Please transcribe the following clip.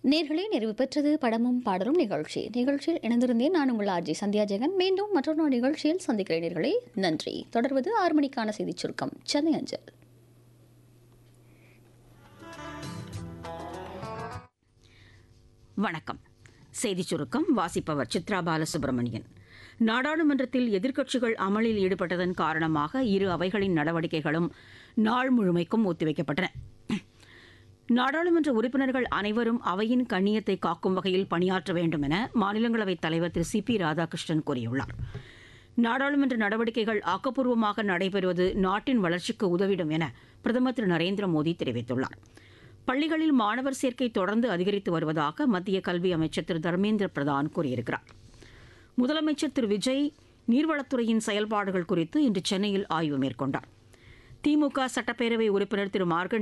நேர்களே நிறைவு பெற்றது படமும் பாடலும் நிகழ்ச்சி நிகழ்ச்சியில் இணைந்திருந்தேன் நான் உங்கள் ஆர்ஜி சந்தியா ஜெகன் மீண்டும் மற்றொரு நாள் நிகழ்ச்சியில் சந்திக்கிறேன் நேர்களே நன்றி தொடர்வது ஆறு மணிக்கான செய்திச் சுருக்கம் சென்னை அஞ்சல் வணக்கம் செய்திச் சுருக்கம் வாசிப்பவர் சித்ரா பாலசுப்ரமணியன் நாடாளுமன்றத்தில் எதிர்க்கட்சிகள் அமளியில் ஈடுபட்டதன் காரணமாக இரு அவைகளின் நடவடிக்கைகளும் நாள் முழுமைக்கும் ஒத்திவைக்கப்பட்டன நாடாளுமன்ற உறுப்பினர்கள் அனைவரும் அவையின் கண்ணியத்தை காக்கும் வகையில் பணியாற்ற வேண்டும் என மாநிலங்களவைத் தலைவர் திரு சி பி ராதாகிருஷ்ணன் கூறியுள்ளார் நாடாளுமன்ற நடவடிக்கைகள் ஆக்கப்பூர்வமாக நடைபெறுவது நாட்டின் வளர்ச்சிக்கு உதவிடும் என பிரதமர் திரு நரேந்திர மோடி தெரிவித்துள்ளார் பள்ளிகளில் மாணவர் சேர்க்கை தொடர்ந்து அதிகரித்து வருவதாக மத்திய கல்வி அமைச்சர் திரு தர்மேந்திர பிரதான் கூறியிருக்கிறார் முதலமைச்சர் திரு விஜய் நீர்வளத்துறையின் செயல்பாடுகள் குறித்து இன்று சென்னையில் ஆய்வு மேற்கொண்டார் திமுக சட்டப்பேரவை உறுப்பினர் திரு மார்கன்